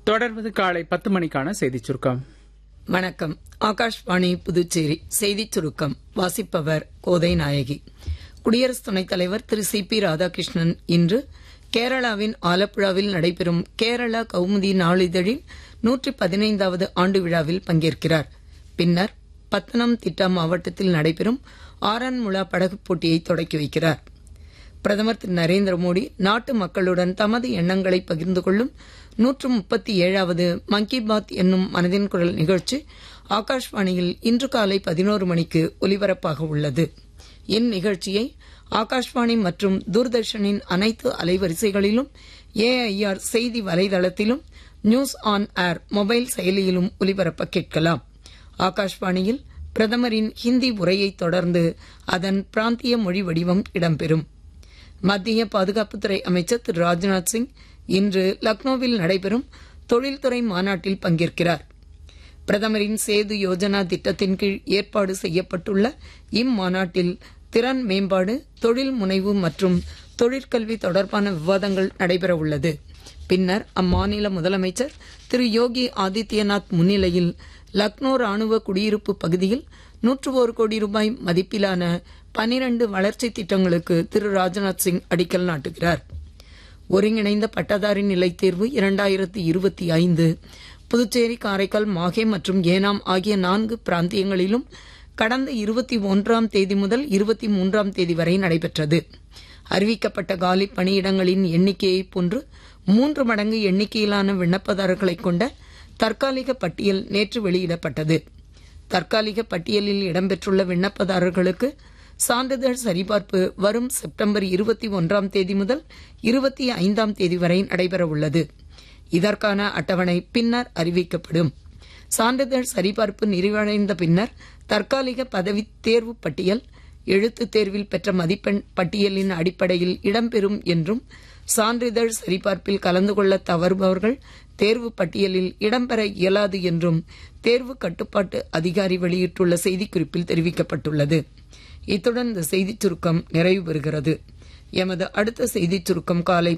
தொடர்வது காலை பத்து மணிக்கான செய்திச் சுருக்கம் வணக்கம் ஆகாஷ்வாணி புதுச்சேரி செய்திச் சுருக்கம் வாசிப்பவர் கோதை நாயகி குடியரசு துணைத் தலைவர் திரு சி பி ராதாகிருஷ்ணன் இன்று கேரளாவின் ஆலப்புழாவில் நடைபெறும் கேரளா கவுமுதி நாளிதழின் நூற்றி பதினைந்தாவது ஆண்டு விழாவில் பங்கேற்கிறார் பின்னர் பத்தனம் திட்டா மாவட்டத்தில் நடைபெறும் ஆரன்முளா படகுப் போட்டியை தொடக்கி வைக்கிறார் பிரதமர் திரு நரேந்திர மோடி நாட்டு மக்களுடன் தமது எண்ணங்களை பகிர்ந்து கொள்ளும் நூற்று முப்பத்தி ஏழாவது மன் கி பாத் என்னும் மனதின் குரல் நிகழ்ச்சி ஆகாஷ்வாணியில் இன்று காலை பதினோரு மணிக்கு ஒலிபரப்பாக உள்ளது இந்நிகழ்ச்சியை ஆகாஷ்வாணி மற்றும் தூர்தர்ஷனின் அனைத்து அலைவரிசைகளிலும் ஏஐஆர் செய்தி வலைதளத்திலும் நியூஸ் ஆன் ஏர் மொபைல் செயலியிலும் ஒலிபரப்ப கேட்கலாம் ஆகாஷ்வாணியில் பிரதமரின் ஹிந்தி உரையை தொடர்ந்து அதன் பிராந்திய மொழி வடிவம் இடம்பெறும் மத்திய பாதுகாப்புத்துறை அமைச்சர் திரு ராஜ்நாத் சிங் இன்று லக்னோவில் நடைபெறும் தொழில்துறை மாநாட்டில் பங்கேற்கிறார் பிரதமரின் சேது யோஜனா திட்டத்தின் கீழ் ஏற்பாடு செய்யப்பட்டுள்ள இம்மாநாட்டில் திறன் மேம்பாடு தொழில் முனைவு மற்றும் தொழிற்கல்வி தொடர்பான விவாதங்கள் நடைபெறவுள்ளது பின்னர் அம்மாநில முதலமைச்சர் திரு யோகி ஆதித்யநாத் முன்னிலையில் லக்னோ ராணுவ குடியிருப்பு பகுதியில் நூற்று ஒரு கோடி ரூபாய் மதிப்பிலான பனிரண்டு வளர்ச்சி திட்டங்களுக்கு திரு ராஜ்நாத் சிங் அடிக்கல் நாட்டுகிறார் ஒருங்கிணைந்த பட்டதாரி நிலைத் தேர்வு இரண்டாயிரத்தி இருபத்தி ஐந்து புதுச்சேரி காரைக்கால் மாஹே மற்றும் ஏனாம் ஆகிய நான்கு பிராந்தியங்களிலும் கடந்த இருபத்தி ஒன்றாம் தேதி முதல் இருபத்தி மூன்றாம் தேதி வரை நடைபெற்றது அறிவிக்கப்பட்ட காலி பணியிடங்களின் எண்ணிக்கையைப் போன்று மூன்று மடங்கு எண்ணிக்கையிலான விண்ணப்பதாரர்களைக் கொண்ட தற்காலிக பட்டியல் நேற்று வெளியிடப்பட்டது தற்காலிக பட்டியலில் இடம்பெற்றுள்ள விண்ணப்பதாரர்களுக்கு சான்றிதழ் சரிபார்ப்பு வரும் செப்டம்பர் இருபத்தி ஒன்றாம் தேதி முதல் இருபத்தி ஐந்தாம் தேதி வரை நடைபெறவுள்ளது இதற்கான அட்டவணை பின்னர் அறிவிக்கப்படும் சான்றிதழ் சரிபார்ப்பு நிறைவடைந்த பின்னர் தற்காலிக பதவி தேர்வு பட்டியல் எழுத்துத் தேர்வில் பெற்ற மதிப்பெண் பட்டியலின் அடிப்படையில் இடம்பெறும் என்றும் சான்றிதழ் சரிபார்ப்பில் கலந்து கொள்ள தவறுபவர்கள் தேர்வு பட்டியலில் இடம்பெற இயலாது என்றும் தேர்வு கட்டுப்பாட்டு அதிகாரி வெளியிட்டுள்ள செய்திக்குறிப்பில் தெரிவிக்கப்பட்டுள்ளது இத்துடன் இந்த செய்திச் சுருக்கம் நிறைவு பெறுகிறது எமது அடுத்த செய்திச் சுருக்கம் காலை